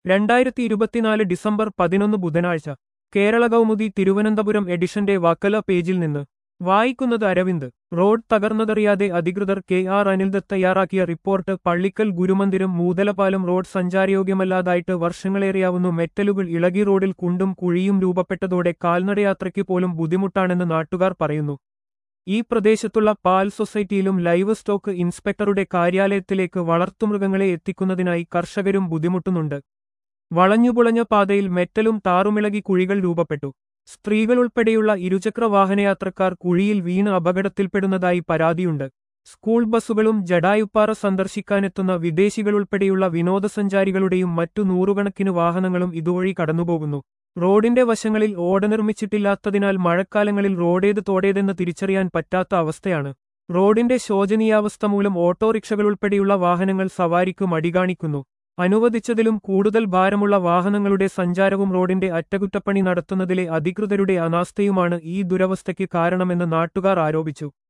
രണ്ടായിരത്തി ഇരുപത്തിനാല് ഡിസംബർ പതിനൊന്ന് ബുധനാഴ്ച കേരള കൗമുദി തിരുവനന്തപുരം എഡിഷന്റെ വക്കല പേജിൽ നിന്ന് വായിക്കുന്നത് അരവിന്ദ് റോഡ് തകർന്നതറിയാതെ അധികൃതർ കെ ആർ അനിൽദത്ത് തയ്യാറാക്കിയ റിപ്പോർട്ട് പള്ളിക്കൽ ഗുരുമന്ദിരം മൂതലപാലം റോഡ് സഞ്ചാരയോഗ്യമല്ലാതായിട്ട് വർഷങ്ങളേറെയാവുന്നു മെറ്റലുകൾ ഇളകി റോഡിൽ കുണ്ടും കുഴിയും രൂപപ്പെട്ടതോടെ കാൽനടയാത്രയ്ക്ക് പോലും ബുദ്ധിമുട്ടാണെന്ന് നാട്ടുകാർ പറയുന്നു ഈ പ്രദേശത്തുള്ള പാൽ സൊസൈറ്റിയിലും ലൈവ് സ്റ്റോക്ക് ഇൻസ്പെക്ടറുടെ കാര്യാലയത്തിലേക്ക് വളർത്തുമൃഗങ്ങളെ എത്തിക്കുന്നതിനായി കർഷകരും ബുദ്ധിമുട്ടുന്നുണ്ട് വളഞ്ഞുപുളഞ്ഞ പാതയിൽ മെറ്റലും താറുമിളകി കുഴികൾ രൂപപ്പെട്ടു സ്ത്രീകളുൾപ്പെടെയുള്ള ഇരുചക്ര വാഹനയാത്രക്കാർ കുഴിയിൽ വീണ് അപകടത്തിൽപ്പെടുന്നതായി പരാതിയുണ്ട് സ്കൂൾ ബസ്സുകളും ജഡായുപ്പാറ സന്ദർശിക്കാനെത്തുന്ന വിദേശികളുൾപ്പെടെയുള്ള വിനോദസഞ്ചാരികളുടെയും മറ്റു നൂറുകണക്കിന് വാഹനങ്ങളും ഇതുവഴി കടന്നുപോകുന്നു റോഡിന്റെ വശങ്ങളിൽ ഓട നിർമ്മിച്ചിട്ടില്ലാത്തതിനാൽ മഴക്കാലങ്ങളിൽ റോഡേത് തോടേതെന്ന് തിരിച്ചറിയാൻ പറ്റാത്ത അവസ്ഥയാണ് റോഡിന്റെ ശോചനീയാവസ്ഥ മൂലം ഓട്ടോറിക്ഷകളുൾപ്പെടെയുള്ള വാഹനങ്ങൾ സവാരിക്ക് മടികാണിക്കുന്നു അനുവദിച്ചതിലും കൂടുതൽ ഭാരമുള്ള വാഹനങ്ങളുടെ സഞ്ചാരവും റോഡിന്റെ അറ്റകുറ്റപ്പണി നടത്തുന്നതിലെ അധികൃതരുടെ അനാസ്ഥയുമാണ് ഈ ദുരവസ്ഥയ്ക്ക് കാരണമെന്ന് നാട്ടുകാർ ആരോപിച്ചു